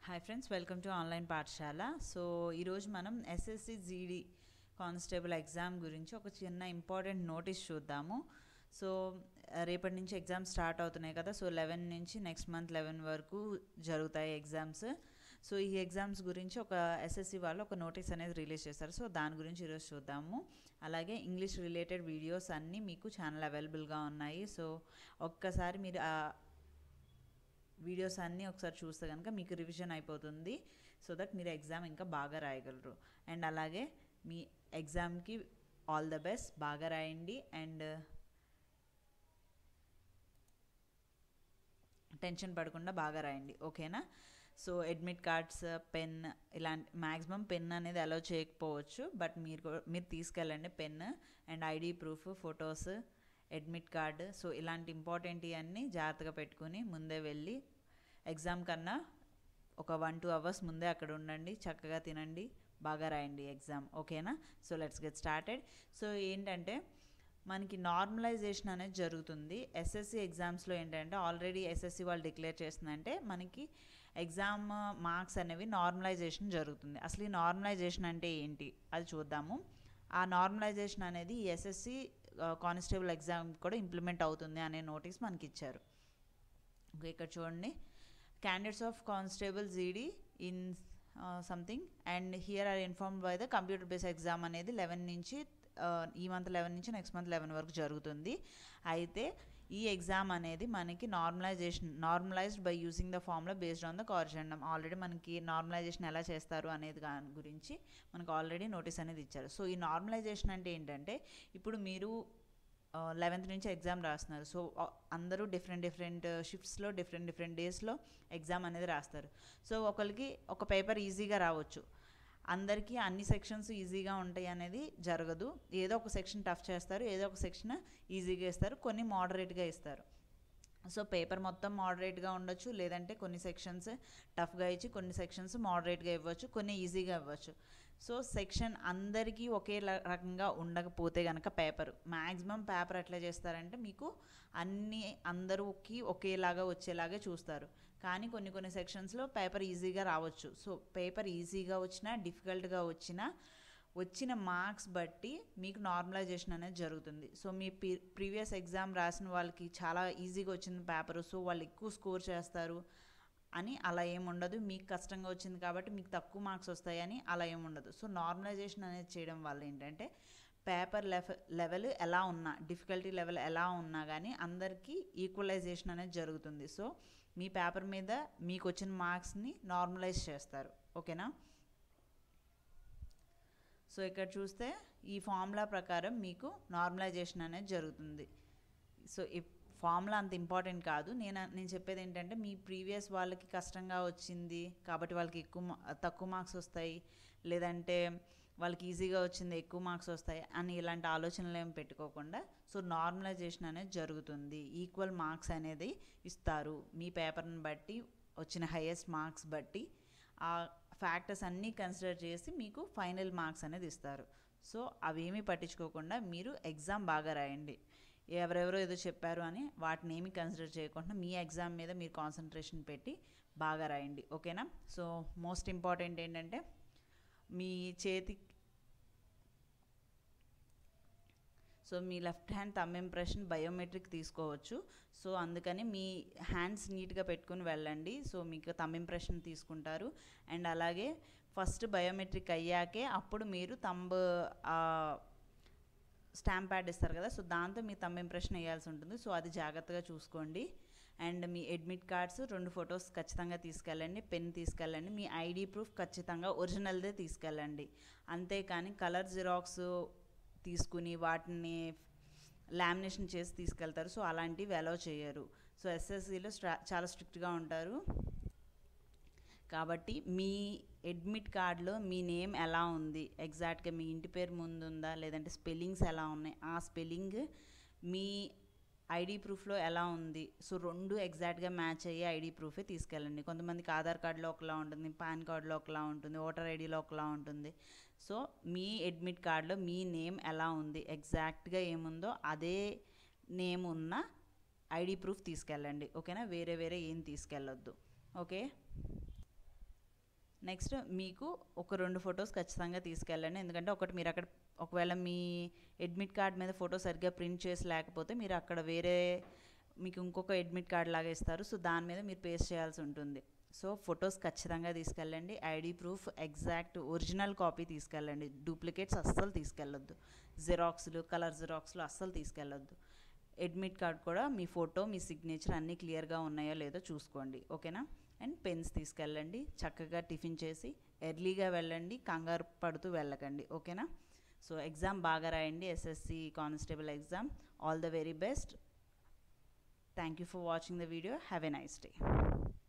hi friends welcome to online పాఠశాల so ఈరోజు మనం ఎస్ఎస్సి జీడీ కానిస్టేబుల్ ఎగ్జామ్ గురించి ఒక చిన్న ఇంపార్టెంట్ నోటీస్ చూద్దాము సో రేపటి నుంచి ఎగ్జామ్స్ స్టార్ట్ అవుతున్నాయి కదా సో లెవెన్ నుంచి నెక్స్ట్ మంత్ లెవెన్ వరకు జరుగుతాయి ఎగ్జామ్స్ సో ఈ ఎగ్జామ్స్ గురించి ఒక ఎస్ఎస్సి వాళ్ళు ఒక నోటీస్ అనేది రిలీజ్ చేస్తారు సో దాని గురించి ఈరోజు చూద్దాము అలాగే ఇంగ్లీష్ రిలేటెడ్ వీడియోస్ అన్నీ మీకు ఛానల్ అవైలబుల్గా ఉన్నాయి సో ఒక్కసారి మీరు ఆ వీడియోస్ అన్నీ ఒకసారి చూస్తే కనుక మీకు రివిజన్ అయిపోతుంది సో దట్ మీరు ఎగ్జామ్ ఇంకా బాగా రాయగలరు అండ్ అలాగే మీ ఎగ్జామ్కి ఆల్ ద బెస్ట్ బాగా రాయండి అండ్ టెన్షన్ పడకుండా బాగా రాయండి ఓకేనా సో అడ్మిట్ కార్డ్స్ పెన్ ఇలాంటి మ్యాక్సిమం పెన్ అనేది అలౌ చేయకపోవచ్చు బట్ మీరు కూ- మీరు తీసుకెళ్ళండి pen and ID proof photos admit card so ఇలాంటి ఇంపార్టెంట్ అన్నీ జాగ్రత్తగా పెట్టుకుని ముందే వెళ్ళి ఎగ్జామ్ కన్నా ఒక వన్ టూ అవర్స్ ముందే అక్కడ ఉండండి చక్కగా తినండి బాగా రాయండి ఎగ్జామ్ ఓకేనా so let's get started so ఏంటంటే మనకి నార్మలైజేషన్ అనేది జరుగుతుంది ఎస్ఎస్సి ఎగ్జామ్స్లో ఏంటంటే ఆల్రెడీ ఎస్ఎస్సి వాళ్ళు డిక్లేర్ చేస్తుందంటే మనకి ఎగ్జామ్ మార్క్స్ అనేవి నార్మలైజేషన్ జరుగుతుంది అసలు ఈ నార్మలైజేషన్ అంటే ఏంటి అది చూద్దాము ఆ నార్మలైజేషన్ అనేది ఈ ఎస్ఎస్సి కానిస్టేబుల్ ఎగ్జామ్ కూడా ఇంప్లిమెంట్ అవుతుంది అనే నోటీస్ మనకి ఇచ్చారు ఓకే ఇక్కడ చూడండి candidates of constable GD in something and here are informed by the computer base exam అనేది లెవెన్ నుంచి uh, ఈ మంత్ లెవెన్ నుంచి నెక్స్ట్ మంత్ లెవెన్ వరకు జరుగుతుంది అయితే ఈ ఎగ్జామ్ అనేది మనకి normalization normalized by using the formula based on the corrigendum already మనకి నార్మలైజేషన్ ఎలా చేస్తారు అనేది దాని గురించి మనకు ఆల్రెడీ నోటీస్ అనేది ఇచ్చారు సో ఈ నార్మలైజేషన్ అంటే ఏంటంటే ఇప్పుడు మీరు లెవెన్త్ నుంచి ఎగ్జామ్ రాస్తున్నారు సో ఆ, అందరూ డిఫరెంట్ డిఫరెంట్ షిఫ్ట్స్లో డిఫరెంట్ డిఫరెంట్ డేస్లో ఎగ్జామ్ అనేది రాస్తారు సో ఒకరికి ఒక పేపర్ ఈజీగా రావచ్చు అందరికీ అన్ని సెక్షన్స్ ఈజీగా ఉంటాయి అనేది జరగదు ఏదో ఒక సెక్షన్ టఫ్ చేస్తారు ఏదో ఒక సెక్షన్ ఈజీగా ఇస్తారు కొన్ని మోడరేట్గా ఇస్తారు సో పేపర్ మొత్తం మోడరేట్గా ఉండొచ్చు లేదంటే కొన్ని సెక్షన్స్ టఫ్గా ఇచ్చి కొన్ని సెక్షన్స్ మోడరేట్గా ఇవ్వచ్చు కొన్ని ఈజీగా ఇవ్వచ్చు సో సెక్షన్ అందరికీ ఒకే ల- రకంగా ఉండకపోతే కనుక పేపర్ మ్యాక్సిమం పేపర్ ఎట్లా చేస్తారంటే మీకు అన్ని అందరికి ఒకేలాగా వచ్చేలాగే చూస్తారు కానీ కొన్ని కొన్ని సెక్షన్స్లో పేపర్ ఈజీగా రావచ్చు సో పేపర్ ఈజీగా వచ్చినా డిఫికల్ట్గా వచ్చినా వచ్చిన మార్క్స్ బట్టి మీకు నార్మలైజేషన్ అనేది జరుగుతుంది సో మీ ప్రీవియస్ ఎగ్జామ్ రాసిన వాళ్ళకి చాలా ఈజీగా వచ్చింది పేపర్ సో వాళ్ళు ఎక్కువ స్కోర్ చేస్తారు అని అలా ఏమి ఉండదు మీకు కష్టంగా వచ్చింది కాబట్టి మీకు తక్కువ మార్క్స్ వస్తాయని అలా ఏమి ఉండదు సో నార్మలైజేషన్ అనేది చేయడం వల్ల ఏంటంటే పేపర్ లెఫ లెవెల్ ఎలా ఉన్నా డిఫికల్టీ లెవెల్ ఎలా ఉన్నా కానీ అందరికీ ఈక్వలైజేషన్ అనేది జరుగుతుంది సో మీ పేపర్ మీద మీకు వచ్చిన మార్క్స్ని నార్మలైజ్ చేస్తారు ఓకేనా సో ఇక్కడ చూస్తే ఈ ఫార్ములా ప్రకారం మీకు నార్మలైజేషన్ అనేది జరుగుతుంది సో ఈ ఫార్ములా అంత ఇంపార్టెంట్ కాదు నేను నేను చెప్పేది ఏంటంటే మీ ప్రీవియస్ వాళ్ళకి కష్టంగా వచ్చింది కాబట్టి వాళ్ళకి ఎక్కువ మా- తక్కువ మార్క్స్ వస్తాయి లేదంటే వాళ్ళకి ఈజీగా వచ్చింది ఎక్కువ మార్క్స్ వస్తాయి అని ఇలాంటి ఆలోచనలు ఏం పెట్టుకోకుండా సో నార్మలైజేషన్ అనేది జరుగుతుంది ఈక్వల్ మార్క్స్ అనేది ఇస్తారు మీ పేపర్ని బట్టి వచ్చిన హైయెస్ట్ మార్క్స్ బట్టి ఆ ఫ్యాక్టర్స్ అన్నీ కన్సిడర్ చేసి మీకు ఫైనల్ మార్క్స్ అనేది ఇస్తారు సో అవేమీ పట్టించుకోకుండా మీరు ఎగ్జామ్ బాగా రాయండి ఎవరెవరో ఏదో చెప్పారు అని వాటిని ఏమీ కన్సిడర్ చేయకుండా మీ ఎగ్జామ్ మీద మీరు కాన్సన్ట్రేషన్ పెట్టి బాగా రాయండి ఓకేనా సో మోస్ట్ ఇంపార్టెంట్ ఏంటంటే మీ చేతి సో మీ left hand thumb impression biometric తీసుకోవచ్చు సో అందుకని మీ హ్యాండ్స్ నీట్గా పెట్టుకుని వెళ్ళండి సో మీకు థమ్ ఇంప్రెషన్ తీసుకుంటారు అండ్ అలాగే ఫస్ట్ బయోమెట్రిక్ అయ్యాకే అప్పుడు మీరు తంబ్ స్టాంప్ ప్యాడ్ ఇస్తారు కదా సో దాంతో మీ థమ్ ఇంప్రెషన్ వేయాల్సి ఉంటుంది సో అది జాగ్రత్తగా చూసుకోండి అండ్ మీ అడ్మిట్ కార్డ్స్ రెండు ఫొటోస్ ఖచ్చితంగా తీసుకెళ్ళండి పెన్ తీసుకెళ్ళండి మీ ఐడి ప్రూఫ్ ఖచ్చితంగా ఒరిజినల్దే తీసుకెళ్ళండి అంతేకాని కలర్ జిరాక్స్ తీసుకుని వాటిని లామినేషన్ చేసి తీసుకెళ్తారు సో అలాంటివి అలౌ చేయరు సో ఎస్ఎస్సిలో స్ట్రా చాలా స్ట్రిక్ట్గా ఉంటారు కాబట్టి మీ అడ్మిట్ కార్డులో మీ నేమ్ ఎలా ఉంది ఎగ్జాక్ట్గా మీ ఇంటి పేరు ముందు ఉందా లేదంటే స్పెల్లింగ్స్ ఎలా ఉన్నాయి ఆ స్పెల్లింగ్ మీ ఐడి ప్రూఫ్లో ఎలా ఉంది సో రెండు ఎగ్జాక్ట్గా మ్యాచ్ అయ్యే ఐడి ప్రూఫే తీసుకెళ్ళండి కొంతమందికి ఆధార్ కార్డులో ఒకలా ఉంటుంది పాన్ కార్డులో ఒకలా ఉంటుంది ఓటర్ ఐడిలో ఒకలా ఉంటుంది సో మీ అడ్మిట్ కార్డులో మీ నేమ్ ఎలా ఉంది ఎగ్జాక్ట్గా ఏముందో అదే నేమ్ ఉన్న ఐడి ప్రూఫ్ తీసుకెళ్ళండి ఓకేనా వేరే వేరే ఏం తీసుకెళ్ళొద్దు ఓకే నెక్స్ట్ మీకు ఒక రెండు ఫొటోస్ ఖచ్చితంగా తీసుకెళ్ళండి ఎందుకంటే ఒకటి మీరు అక్కడ ఒకవేళ మీ అడ్మిట్ కార్డ్ మీద ఫోటో సరిగ్గా ప్రింట్ చేసి లేకపోతే మీరు అక్కడ వేరే మీకు ఇంకొక అడ్మిట్ కార్డ్ లాగా ఇస్తారు సో దాని మీద మీరు పేస్ట్ చేయాల్సి ఉంటుంది సో ఫొటోస్ ఖచ్చితంగా తీసుకెళ్ళండి ID proof exact original copy తీసుకెళ్ళండి డూప్లికేట్స్ అస్సలు తీసుకెళ్ళొద్దు జిరాక్స్లు కలర్ జిరాక్స్లు అస్సలు తీసుకెళ్ళొద్దు అడ్మిట్ కార్డ్ కూడా మీ ఫోటో మీ సిగ్నేచర్ అన్నీ క్లియర్గా ఉన్నాయో లేదో చూసుకోండి ఓకేనా అండ్ పెన్స్ తీసుకెళ్ళండి చక్కగా టిఫిన్ చేసి ఎర్లీగా వెళ్ళండి కంగారు పడుతూ వెళ్ళకండి ఓకేనా సో ఎగ్జామ్ బాగా రాయండి SSC constable exam all the very best thank you for watching the video have a nice day